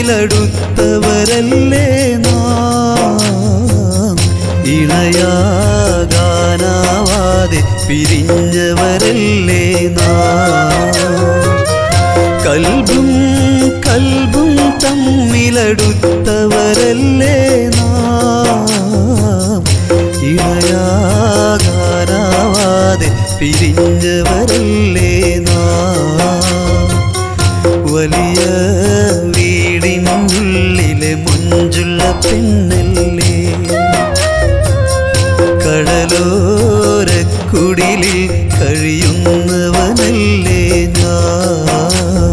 തമ്മിലടുത്തവരല്ലേ നാം ഇണയാകാനാവാതെ പിരിഞ്ഞവരല്ലേ നാം കൽബും കൽബും തമ്മിലടുത്തവരല്ലേ നാം ഇണയാകാനാവാതെ പിരിഞ്ഞവരല്ലേ നാം വലിയ വീടിനുള്ളിലെ മുഞ്ചുള്ള പെണ്ണല്ലേ കടലോരക്കുടിലിൽ കഴിയുന്നവനല്ലേ ഞാൻ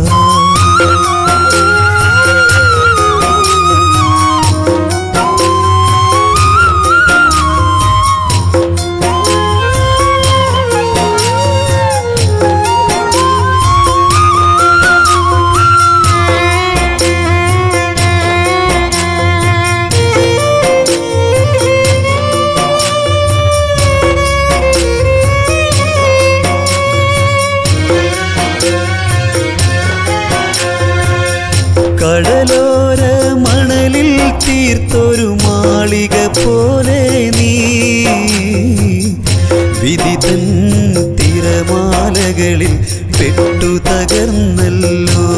കടലോര മണലിൽ തീർത്തൊരു മാളിക പോലെ നീ വിധിതൻ തിരമാലകളിൽ പെട്ടു തകർന്നല്ലോ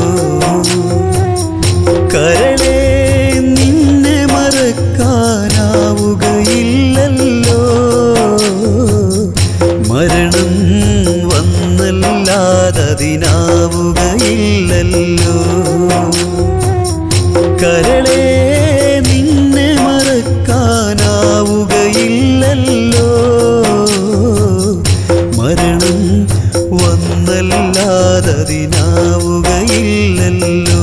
കരളെ നിന്നെ മറക്കാനാവുകയില്ലല്ലോ മരണം വന്നല്ലാതതിനാവുകയില്ലല്ലോ കരളെ നിന്നെ മറക്കാനാവുകയില്ലല്ലോ മരണം വന്നല്ലാതതിനാവുകയില്ലല്ലോ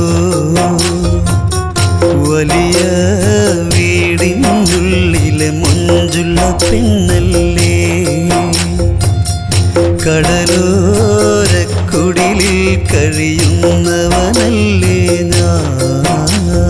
വലിയ വീടിനുള്ളിലെ മുഞ്ചുള്ള പെണ്ണല്ലേ കടലോരക്കുടിലിൽ കഴിയുന്നവനല്ലേ ഞാൻ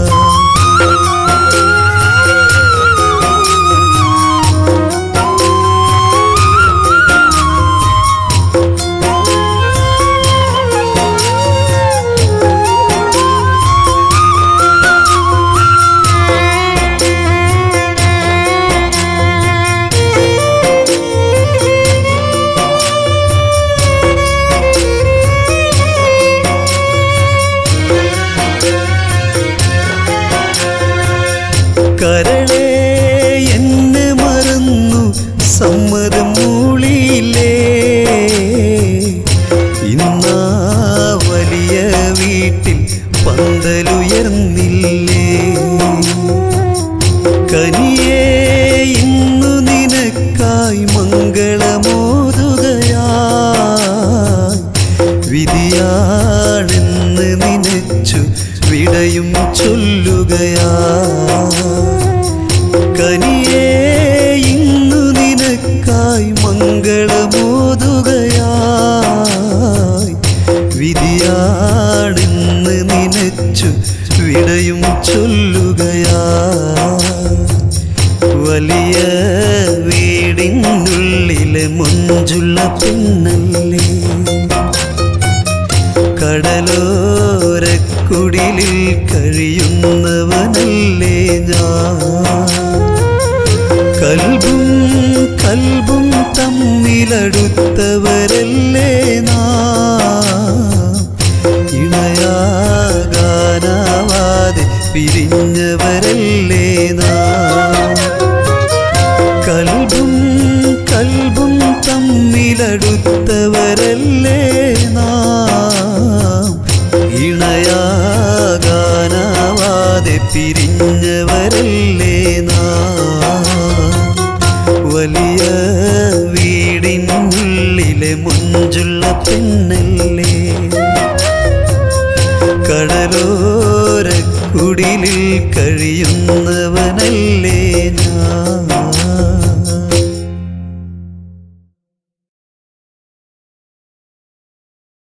കരളെ എന്നെ മറന്നു സമ്മതം മൂളിയില്ലേ ഇന്നാ വലിയ വീട്ടിൽ പന്തലുയർന്നില്ലേ കനിയേ ഇന്നു നിനക്കായി മംഗളമോതുകയാ വിധിയാണെന്ന് നനച്ചു വിടയും ചൊല്ലുകയാ കനിയേ ഇന്നു നിനക്കായി മംഗളമോതുകയായി വിധിയാണെന്ന് നനച്ചു വിടയും ചൊല്ലുകയാ വലിയ വീടിനുള്ളിലെ മുഞ്ചുള്ള പെണ്ണല്ലേ കടലോരക്കുടിലിൽ കഴിയുന്നവനല്ലേ ഞാൻ കൽബും കൽബും തമ്മിലടുത്തവരല്ലേ നാം ഇണയാകാനാവാതെ പിരിഞ്ഞവരല്ലേ നാം കൽബും കൽബും തമ്മിലടുത്തവരല്ലേ നാം ഇണയാകാനാവാതെ പിരിഞ്ഞവരല്ലേ നാം വലിയ വീടിനുള്ളിലെ മുഞ്ചുള്ള പെണ്ണല്ലേ കടലോരക്കുടിലിൽ കഴിയുന്നവനല്ലേ ഞാൻ